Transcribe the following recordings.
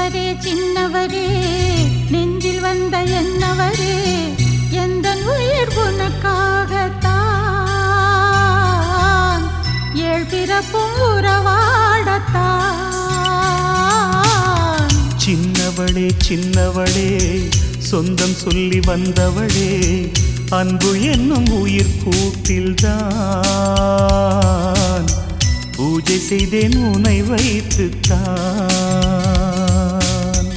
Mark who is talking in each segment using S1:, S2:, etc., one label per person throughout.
S1: சின்னவரே சின்னவரே நெஞ்சில் வந்த என்னவரே எந்த உயிர் உனக்காகத்தான் ஏழ் பிறப்பும் உறவாடத்தான்
S2: சின்னவளே சின்னவளே சொந்தம் சொல்லி வந்தவளே அன்பு என்னும் உயிர் கூட்டில்தான் பூஜை செய்தேன் உனை வைத்துத்தான்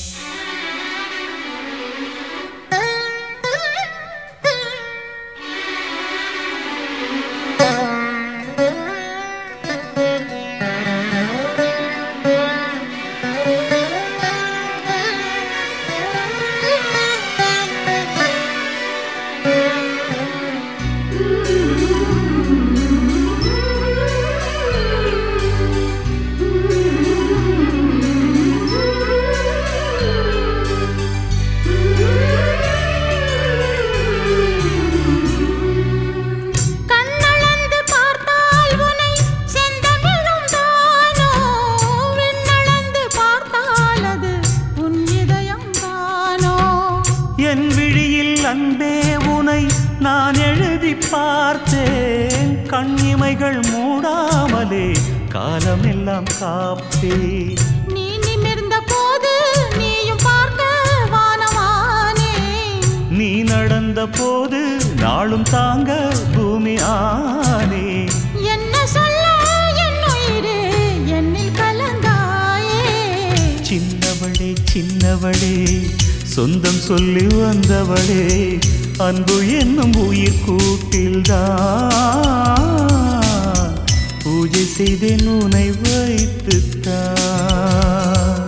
S1: கண்ணளந்து பார்த்தால் உனை செந்தமிழும் தானோ விண்ணளந்து பார்த்தால் அது உன் இதயம் தானோ
S2: என் விழியில் அன்பே உனை நான் எழுதி பார்த்தேன் கண்ணிமைகள் மூடாமலே காலமெல்லாம் காப்பே
S1: நீ நிமிர்ந்த போது நீயும் பார்க்க வானமானே
S2: நீ நடந்த போது நாளும் தாங்க பூமி ஆனே
S1: என்ன சொல்ல என் உயிரே என்னில் கலந்தாயே
S2: சின்னவளே சின்னவளே சொந்தம் சொல்லி வந்தவளே அன்பு என்னும் உயிர் கூட்டில்தான் பூஜை செய்தேன் உனை வைத்துத்தான்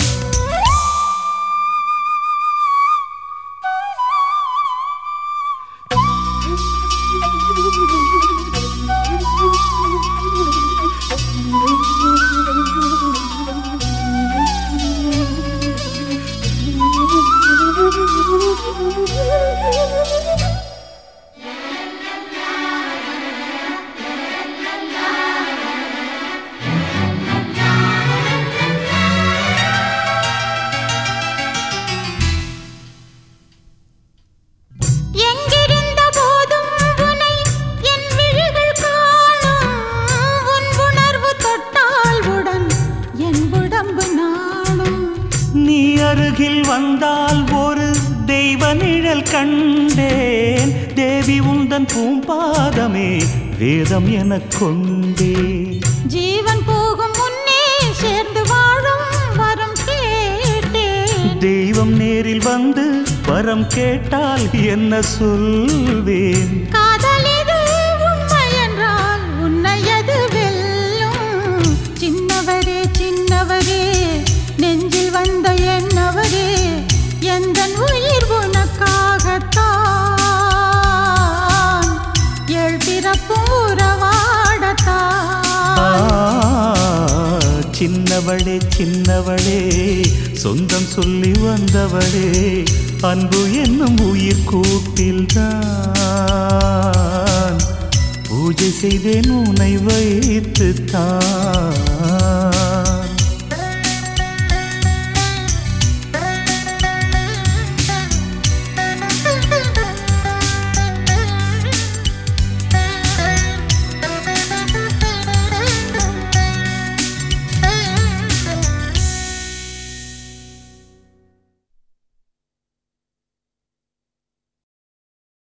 S1: எங்கிருந்த போதும் உனை என் விழிகள் காணும் உன் உணர்வு தொட்டால் உடன் என் உடம்பு நாடும்
S2: நீ அருகில் வந்தால் ஒரு தெய்வ நிழல் கண்டேன் தேவி உந்தன் பூம்பாதமே வேதம் எனக் கொண்டே
S1: ஜீவன் போகும் முன்னே சேர்ந்து வாழும் வரம் கேட்டேன்
S2: தெய்வம் நேரில் வந்து வரம் கேட்டால் என்ன சொல்வேன்
S1: காதல் இது உண்மை என்றால் உன்னை எது வெல்லும் சின்னவரே சின்னவரே நெஞ்சில் வந்த என்னவரே எந்த உயிர் உனக்காகத்தான் ஏழ் பிறப்பும்
S2: ஆ,
S1: உறவாடத்தான்
S2: சின்னவளே சின்னவளே சொந்தம் சொல்லி வந்தவளே அன்பு என்னும் உயிர் கூட்டில்தான் பூஜை செய்தேன் உனை வைத்துத்தான்